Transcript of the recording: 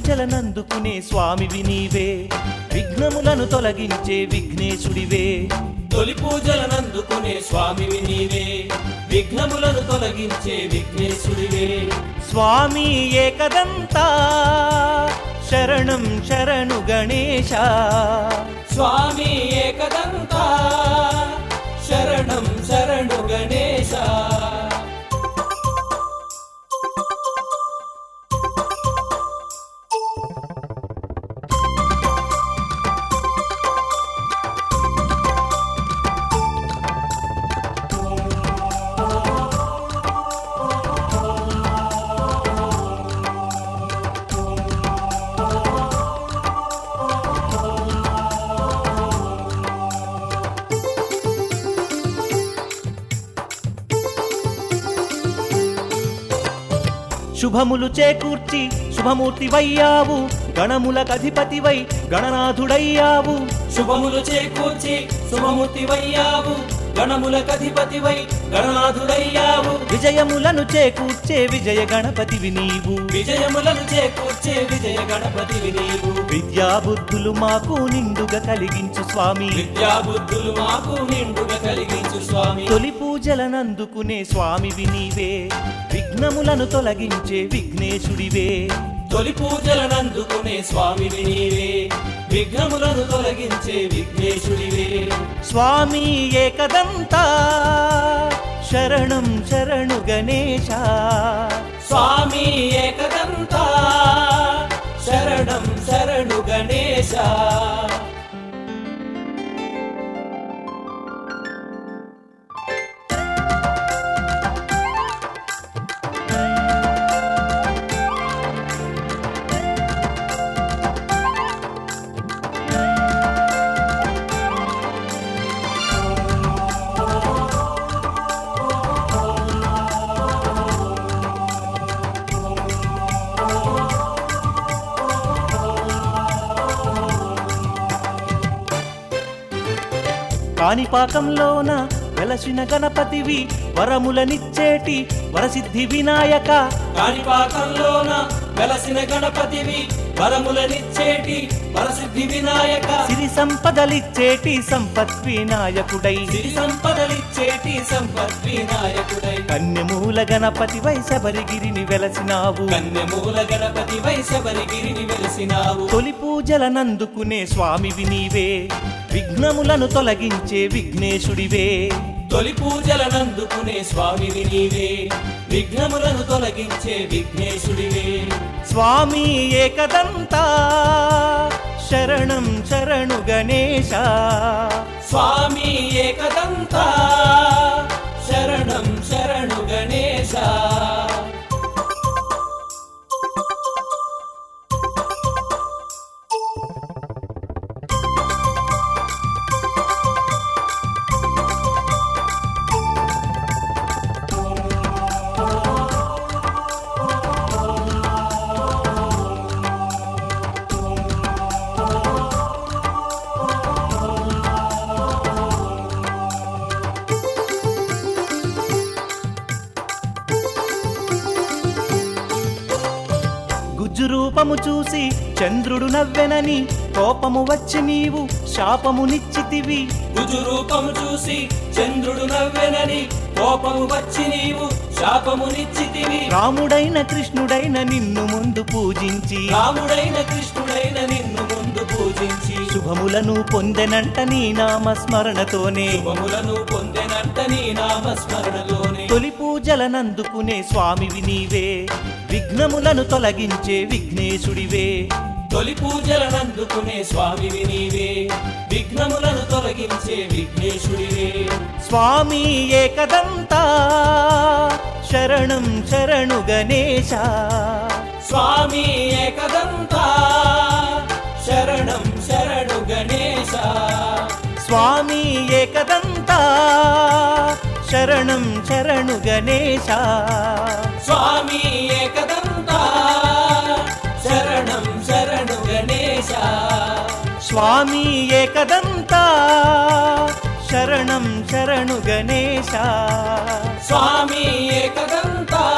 పూజలనందుకునే స్వామివి నీవే విఘ్నములను తొలగించే విఘ్నేశుడివే తొలి పూజలనందుకునే స్వామివి నీవే విఘ్నములను తొలగించే విఘ్నేశుడివే స్వామి ఏకదంతా శరణం శరణు గణేశ స్వామి ఏకదంతా శరణం శరణు గణేశ శుభములు చేకూర్చి శుభమూర్తివయ్యావు గణములకధిపతివై గణనాథుడయ్యావు శుభములు చేకూర్చి శుభమూర్తివయ్యావు గణములకధిపతివై గణనాథుడయ్యావు విజయములను చేకూర్చే విజయ గణపతివి నీవు విజయములను చేకూర్చే విజయ గణపతివి నీవు విద్యాబుద్ధులు మాకు నిండుగా కలిగించు స్వామి విద్యాబుద్ధులు మాకు నిండుగా కలిగించు స్వామి తొలి పూజలనందుకునే స్వామివి నీవే విఘ్నములను తొలగించే విఘ్నేశుడివే తొలి పూజలనందుకునే స్వామివి నీవే విఘ్నములను తొలగించే విఘ్నేశుడివే స్వామి ఏకదంతా శరణం శరణు గణేశ స్వామి ఏకదంతా శరణం శరణు గణేశ కాణిపాకంలోన వెలసిన గణపతివి వరములనిచ్చేటి వరసిద్ధి వినాయక కాణిపాకంలోన వెలసిన గణపతివి వరములనిచ్చేటి వరసిద్ధి వినాయక సిరి సంపదలిచ్చేటి సంపత్ వినాయకుడై సిరి సంపదలిచ్చేటి సంపత్ వినాయకుడై కన్యమూల గణపతి వై శబరిగిరిని వెలసినావు కన్యమూల గణపతి వైశబరిగిరిని వెలిసినావు తొలి పూజలనందుకునే స్వామివి నీవే విఘ్నములను తొలగించే విఘ్నేశుడివే తొలి పూజలనందుకునే స్వామివి నీవే విఘ్నములను తొలగించే విఘ్నేశుడివే స్వామి ఏకదంతా శరణం శరణు గణేశ స్వామి ఏకదంతా శరణం శరణు గణేశ గుజ్జు రూపము చూసి చంద్రుడు నవ్వెనని కోపము వచ్చి నీవు శాపమునిచ్చితివి గుజు రూపము చూసి చంద్రుడు నవ్వెనని కోపము వచ్చి నీవు శాపమునిచ్చితివి రాముడైన కృష్ణుడైన నిన్ను ముందు పూజించి రాముడైన కృష్ణుడైన నిన్ను ముందు పూజించి శుభములను పొందెనంట నీ నామస్మరణతోనే శుభములను పొందెనంట నీ నామస్మరణలోనే తొలి పూజలనందుకునే స్వామివి నీవే విఘ్నములను తొలగించే విఘ్నేశుడివే తొలి పూజలనందుకునే స్వామివి నీవే విఘ్నములను తొలగించే విఘ్నేశుడివే స్వామి ఏకదంతా శరణం శరణు గణేశ స్వామి ఏకదంతా శరణం శరణు గణేశ స్వామి ఏకదంతా శరణం శరణు గణేశ స్వామి ఏకదంతా శరణం శరణు గణేశ స్వామి ఏకదంతా శరణం శరణు గణేశ స్వామి ఏకదంతా